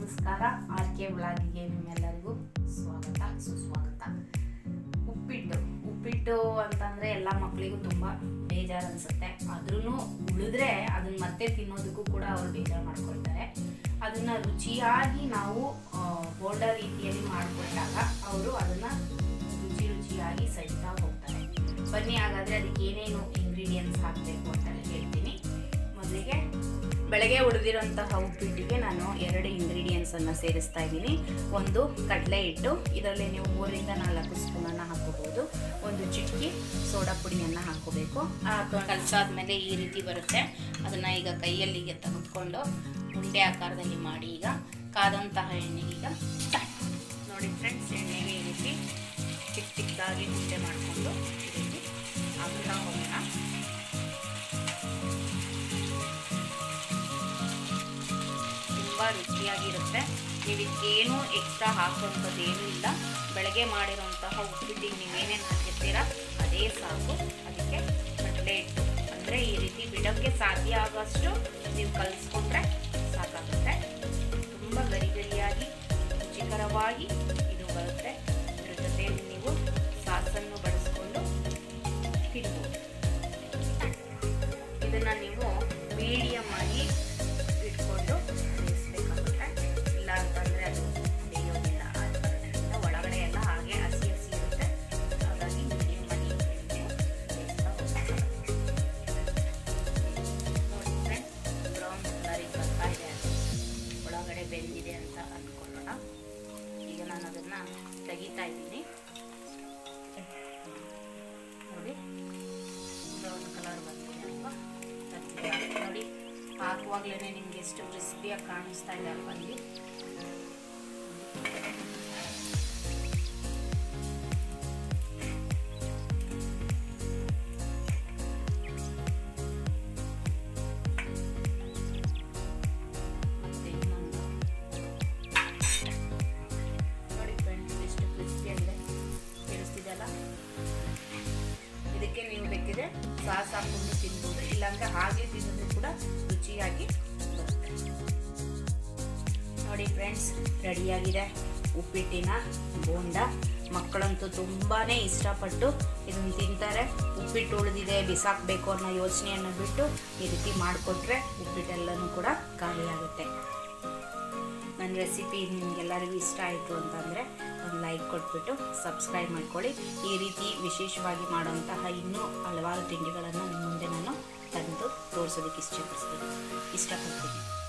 ನಮಸ್ಕಾರ R K ವ್ಲಾಗಿಗೆ ನಿಮ್ಮೆಲ್ಲರಿಗೂ ಸ್ವಾಗತ ಸುಸ್ವಾಗತ ಉಪ್ಪಿಟ್ಟು ಉಪ್ಪಿಟ್ಟು ಅಂತಂದರೆ ಎಲ್ಲ ಮಕ್ಕಳಿಗೂ ತುಂಬ ಬೇಜಾರು ಅನಿಸುತ್ತೆ ಆದ್ರೂ ಉಳಿದ್ರೆ ಅದನ್ನ ಮತ್ತೆ ತಿನ್ನೋದಕ್ಕೂ ಕೂಡ ಅವರು ಬೇಜಾರು ಮಾಡ್ಕೊಳ್ತಾರೆ ಅದನ್ನ ರುಚಿಯಾಗಿ ನಾವು ಬೋಂಡ ರೀತಿಯಲ್ಲಿ ಮಾಡಿಕೊಟ್ಟಾಗ ಅವರು ಅದನ್ನ ರುಚಿ ರುಚಿಯಾಗಿ ಸಹಿತಾ ಹೋಗ್ತಾರೆ ಬನ್ನಿ ಹಾಗಾದರೆ ಅದಕ್ಕೆ ಏನೇನು ಇಂಗ್ರೀಡಿಯೆಂಟ್ಸ್ ಹಾಕಬೇಕು ಅಂತ ಹೇಳ್ತೀನಿ ಮೊದಲಿಗೆ ಬೆಳಗ್ಗೆ ಉಳಿದಿರೋಂತಹ ಉಪ್ಪಿಟ್ಟಿಗೆ ನಾನು ಎರಡು ಇಂಗ್ರೀಡಿಯೆಂಟ್ಸನ್ನು ಸೇರಿಸ್ತಾ ಇದ್ದೀನಿ ಒಂದು ಕಡಲೆ ಹಿಟ್ಟು ಇದರಲ್ಲಿ ನೀವು ಮೂರರಿಂದ ನಾಲ್ಕು ಸ್ಪೂನನ್ನು ಹಾಕೋಬಹುದು ಒಂದು ಚಿಟಕಿ ಸೋಡಾ ಪುಡಿಯನ್ನು ಹಾಕೋಬೇಕು ಕಲಸಾದ್ಮೇಲೆ ಈ ರೀತಿ ಬರುತ್ತೆ ಅದನ್ನು ಈಗ ಕೈಯಲ್ಲಿ ಈಗ ತೆಗೆದುಕೊಂಡು ಉಂಡೆ ಆಕಾರದಲ್ಲಿ ಮಾಡಿ ಈಗ ಕಾದಂತಹ ಎಣ್ಣೆಗೆ ಈಗ ಸ್ಟಾರ್ಟ್ ನೋಡಿ ಫ್ರೆಂಡ್ಸ್ ಎಣ್ಣೆಗೆ ಈ ರೀತಿ ಚಿಕ್ಕ ಚಿಕ್ಕದಾಗಿ ಉಂಡೆ ಮಾಡಿಕೊಂಡು ಈ ರೀತಿ ಹಾಕ್ತಾ ಹೋಗೋಣ ತುಂಬ ರುಚಿಯಾಗಿರುತ್ತೆ ನೀವು ಇದಕ್ಕೇನು ಎಕ್ಸ್ಟ್ರಾ ಹಾಕುವಂಥದ್ದು ಏನೂ ಇಲ್ಲ ಬೆಳಗ್ಗೆ ಮಾಡಿರೋಂತಹ ಉಪ್ಪಿಟ್ಟಿಗೆ ನೀವೇನೇನು ಹಾಕಿರ್ತೀರಾ ಅದೇ ಸಾಕು ಅದಕ್ಕೆ ಕಡಲೆ ಹಿಟ್ಟು ಅಂದರೆ ಈ ರೀತಿ ಬಿಡೋಕ್ಕೆ ಸಾಧ್ಯ ಆಗೋಷ್ಟು ನೀವು ಕಲಿಸ್ಕೊಂಡ್ರೆ ಸಾಕಾಗುತ್ತೆ ತುಂಬ ಗರಿ ಗರಿಯಾಗಿ ರುಚಿಕರವಾಗಿ ಇದು ಬರುತ್ತೆ ಇದ್ರ ಜೊತೆಯಲ್ಲಿ ನೀವು ಸಾಸನ್ನು ಬಳಸ್ಕೊಂಡು ತಿನ್ಬೋದು ಇದನ್ನು ನೀವು ಮೀಡಿಯಮ್ ಆಗಿ ಇಟ್ಕೊಂಡು ಬೇಯಿಸ್ಬೇಕಾಗುತ್ತೆ ಇಲ್ಲ ಅಂತಂದರೆ ಅದು ಬೇಯೋದಿಲ್ಲ ಆ ಕಾರಣದಿಂದ ಒಳಗಡೆ ಎಲ್ಲ ಹಾಗೆ ಹಸಿ ಹಸಿ ಇರುತ್ತೆ ಹಾಗಾಗಿ ಮೀಡಿಯಮ್ ಆಗಿ ನೀವು ಬೇಯಿಸ್ತಾ ಹೋಗ್ಬೇಕಾಗುತ್ತೆ ನೋಡಿ ಫ್ರೆಂಡ್ಸ್ ಬ್ರೌನ್ ಕಲರಿಗೆ ಬರ್ತಾ ಇದೆ ಅದು ಒಳಗಡೆ ಬೆಂದಿದೆ ಅಂತ ಅಂದ್ಕೊಳ್ಳೋಣ ಈಗ ನಾನು ಅದನ್ನು ತೆಗಿತಾ ಇದ್ದೀನಿ ನೋಡಿ ಬ್ರೌನ್ ಕಲರ್ ಬಂದಿದೆ ಅಲ್ವಾ ನೋಡಿ ಹಾಕುವಾಗ್ಲೇ ನಿಮ್ಗೆ ಎಷ್ಟು ಕ್ರಿಸ್ಪಿಯಾಗಿ ಕಾಣಿಸ್ತಾ ಇದೆ ಅಲ್ವಾ ಇಲ್ಲಿ ಮತ್ತೆ ಇನ್ನೊಂದು ನೋಡಿ ಫ್ರೆಂಡ್ಸ್ ಎಷ್ಟು ಕ್ರಿಸ್ಪಿಯಾಗಿದೆ ಕೇಳಿಸ್ತಿದೆಯಲ್ಲ ಇದಕ್ಕೆ ನೀವು ಬೇಕಿದ್ರೆ ಸಾಸ್ ಹಾಕೊಂಡು ತಿನ್ಬೋದು ಇಲ್ಲಾಂದ್ರೆ ಹಾಗೆ ತಿನ್ನೋದು ಕೂಡ ರುಚಿಯಾಗಿ ಬರುತ್ತೆ ನೋಡಿ ಫ್ರೆಂಡ್ಸ್ ರೆಡಿಯಾಗಿದೆ ಉಪ್ಪಿಟ್ಟಿನ ಬೋಂಡ ಮಕ್ಕಳಂತೂ ತುಂಬಾ ಇಷ್ಟಪಟ್ಟು ಇದನ್ನು ತಿಂತಾರೆ ಉಪ್ಪಿಟ್ಟು ಉಳಿದಿದೆ ಬಿಸಾಕಬೇಕು ಅನ್ನೋ ಯೋಚನೆಯನ್ನು ಬಿಟ್ಟು ಈ ರೀತಿ ಮಾಡಿಕೊಟ್ರೆ ಉಪ್ಪಿಟ್ಟೆಲ್ಲನೂ ಕೂಡ ಖಾಲಿಯಾಗುತ್ತೆ ನನ್ನ ರೆಸಿಪಿ ನಿಮಗೆಲ್ಲರಿಗೂ ಇಷ್ಟ ಆಯಿತು ಅಂತಂದರೆ ಒಂದು ಲೈಕ್ ಕೊಟ್ಬಿಟ್ಟು ಸಬ್ಸ್ಕ್ರೈಬ್ ಮಾಡ್ಕೊಳ್ಳಿ ಈ ರೀತಿ ವಿಶೇಷವಾಗಿ ಮಾಡುವಂತಹ ಇನ್ನೂ ಹಲವಾರು ತಿಂಡಿಗಳನ್ನು ನಿಮ್ಮ ಮುಂದೆ ನಾನು ತಂದು ತೋರಿಸೋದಕ್ಕೆ ಇಷ್ಟಪಡಿಸ್ತೀನಿ ಇಷ್ಟಪಡ್ತೀನಿ